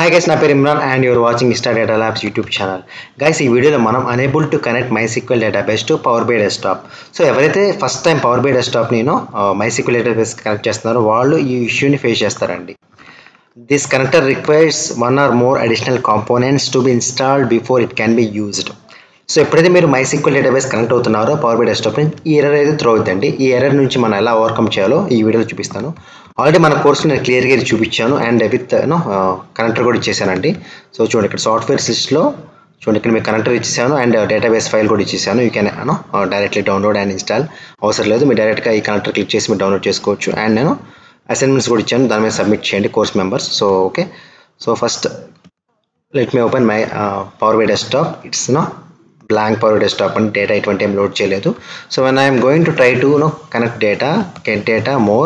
hi guys నా పేరు Imran and you're watching Star Data Labs YouTube channel guys ఈ వీడియోలో మనం unable to connect MySQL database to Power BI Desktop so ఎవరైతే first time Power BI Desktop నేను MySQL database connect చేస్తున్నారో వాళ్ళు ఈ ఇష్యూని ఫేస్ చేస్తారండి this connector requires one or more additional components to be installed before it can be used so ఎప్పుడైతే మీరు MySQL database connect అవుతున్నారో పవర్ బై డెస్క్టాప్ నుంచి ఈ ఎర్రర్ అయితే త్రో అవుతుందండి ఈ ఎర్రర్ నుంచి మనం ఎలా ఓవర్కమ్ చేయాలో ఈ వీడియోలో చూపిస్తాను ఆల్రెడీ మన కోర్సులో నేను క్లియర్గా ఇది చూపించాను అండ్ విత్ నో కనెక్టర్ కూడా ఇచ్చేసానండి సో చూడండి ఇక్కడ సాఫ్ట్వేర్ లిస్ట్లో చూడండి ఇక్కడ మీకు కనెక్టర్ ఇచ్చేసాను అండ్ డేటాబేస్ ఫైల్ కూడా ఇచ్చేసాను you can now directly download and install అవసరం లేదు మీరు డైరెక్ట్గా ఈ కనెక్టర్ క్లిక్ చేసి మీరు డౌన్లోడ్ చేసుకోవచ్చు అండ్ నేను అసైన్మెంట్స్ కూడా ఇచ్చాను దాని మీద సబ్మిట్ చేయండి course members so okay so first let me open my Power BI Desktop it's now blank Power Desktop అని డేటా ఎటువంటి ఏం లోడ్ చేయలేదు so when I'm going to try to now connect data get data more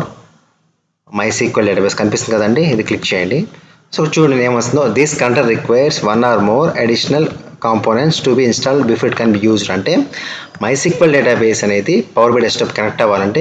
MySQL database కనిపిస్తుంది కదండి ఇది click చేయండి so చూడండి ఏమొస్తుందో this connector requires one or more additional components to be install before it can be used అంటే my MySQL database అనేది Power BI Desktop connect అవ్వాలంటే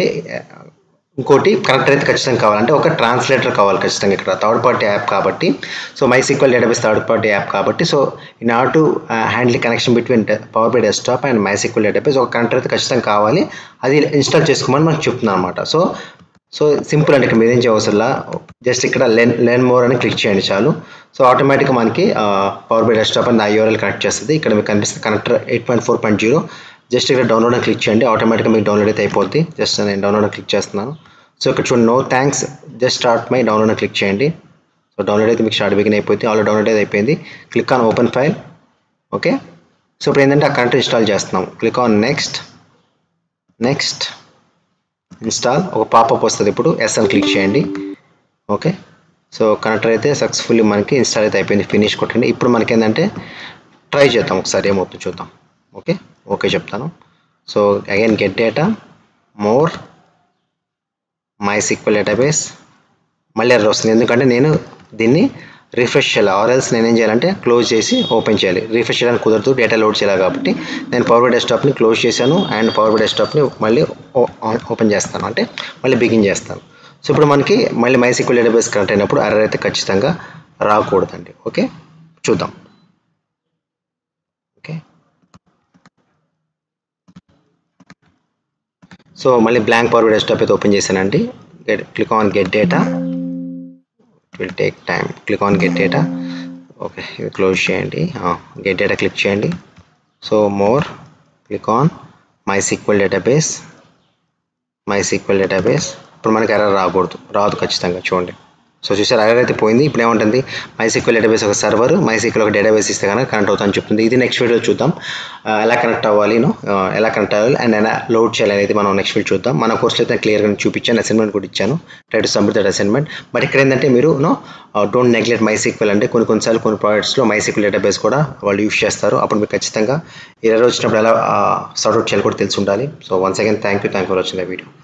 ఇంకోటి కనెక్టర్ అయితే ఖచ్చితంగా కావాలంటే ఒక ట్రాన్స్లేటర్ కావాలి ఖచ్చితంగా ఇక్కడ థర్డ్ పార్టీ యాప్ కాబట్టి so MySQL database third party app కాబట్టి సో ఇన్ ఆర్ to handle connection between Power BI Desktop and MySQL database ఒక కనెక్టర్ అయితే ఖచ్చితంగా కావాలి అది ఇన్స్టాల్ చేసుకోమని మనకు చెప్తున్నాను అనమాట సో సో సింపుల్ అండి ఇక్కడ మీరేం చేయవసరంలా జస్ట్ ఇక్కడ లెన్ లెర్న్ మోర్ అని క్లిక్ చేయండి చాలు సో ఆటోమేటిక్గా మనకి పవర్ బై డెస్క్టాప్ అని ఐఓఎల్ కనెక్ట్ చేస్తుంది ఇక్కడ మీకు కనిపిస్తుంది connector eight point four point zero just ఇక్కడ డౌన్లోడ్ అని క్లిక్ చేయండి ఆటోమేటిక్గా మీకు డౌన్లోడ్ అయితే అయిపోద్ది జస్ట్ నేను డౌన్లోడ్ క్లిక్ చేస్తున్నాను సో ఇక్కడ చూడండి no thanks just start my download అని క్లిక్ చేయండి సో డౌన్లోడ్ అయితే మీకు స్టార్ట్ బిగిన్ అయిపోయింది ఆల్రెడీ డౌన్లోడ్ అయితే అయిపోయింది click on open file okay so ఇప్పుడు ఏంటంటే ఆ కరెంట్ ఇన్స్టాల్ చేస్తున్నాం click on next next install ఒక పాపప్ వస్తుంది ఇప్పుడు ఎస్ అని క్లిక్ చేయండి ఓకే సో కనెక్టర్ అయితే సక్సెస్ఫుల్లీ మనకి ఇన్స్టాల్ అయితే అయిపోయింది ఫినిష్ కొట్టండి ఇప్పుడు మనకి ఏంటంటే ట్రై చేద్దాం ఒకసారి ఏమవుతుందో చూద్దాం ఓకే ఓకే చెప్తాను so again get data more MySQL database మళ్ళీ ఎర్రర్ వస్తుంది ఎందుకంటే నేను దీన్ని రిఫ్రెష్ చేయాలి ఆర్ఎల్స్ నేను ఏం చేయాలంటే క్లోజ్ చేసి ఓపెన్ చేయాలి రిఫ్రెష్ చేయడానికి కుదరదు డేటా లోడ్ చేయాలి కాబట్టి నేను పవర్ బై డెస్క్టాప్ని క్లోజ్ చేశాను అండ్ పవర్ బై డెస్క్టాప్ని మళ్ళీ ఓపెన్ చేస్తాను అంటే మళ్ళీ బిగిన్ చేస్తాను సో ఇప్పుడు మనకి మళ్ళీ మై సీక్వల్ డేటాబేస్ కనెక్ట్ అయినప్పుడు ఎర్రర్ అయితే ఖచ్చితంగా రాకూడదండి ఓకే చూద్దాం ఓకే సో మళ్ళీ బ్లాంక్ పవర్ డెస్క్టాప్ అయితే ఓపెన్ చేశానండి get click on get data it will take time click on get data okay ఇది క్లోజ్ చేయండి గెట్ డేటా క్లిక్ చేయండి so more click on MySQL database MySQL database ఇప్పుడు మనకి error రాకూడదు రాదు ఖచ్చితంగా చూడండి సో చూసారు ఎర్రర్ అయితే పోయింది ఇప్పుడు ఏముంటుంది మైసీక్వల్ డేటాబేస్ ఒక సర్వర్ మైసీక్వల్ ఒక డేటాబేస్ ఇస్తే కనుక కనెక్ట్ అవుతుందని చెప్తుంది ఇది నెక్స్ట్ వీడియో చూద్దాం ఎలా కనెక్ట్ అవ్వాలి నో ఎలా కనెక్ట్ అవ్వాలి అండ్ ఎలా లోడ్ చేయాలి అనేది మనం నెక్స్ట్ వీడియో చూద్దాం మన కోర్సులో అయితే క్లియర్గా చూపించాను అసైన్మెంట్ కూడా ఇచ్చాను try to submit that assignment but ఇక్కడ ఏంటంటే మీరు నో డోంట్ నెగ్లెక్ట్ మైసీక్వల్ అంటే కొన్ని కొన్నిసార్లు కొన్ని ప్రాజెక్ట్స్లో మైసీక్వల్ డేటాబేస్ కూడా వాళ్ళు యూస్ చేస్తారు అప్పుడు మీరు ఖచ్చితంగా ఎర్రర్ వచ్చినప్పుడు ఎలా సార్ట్అవుట్ చేయాలి కూడా తెలిసి ఉండాలి so once again thank you thank for watching the video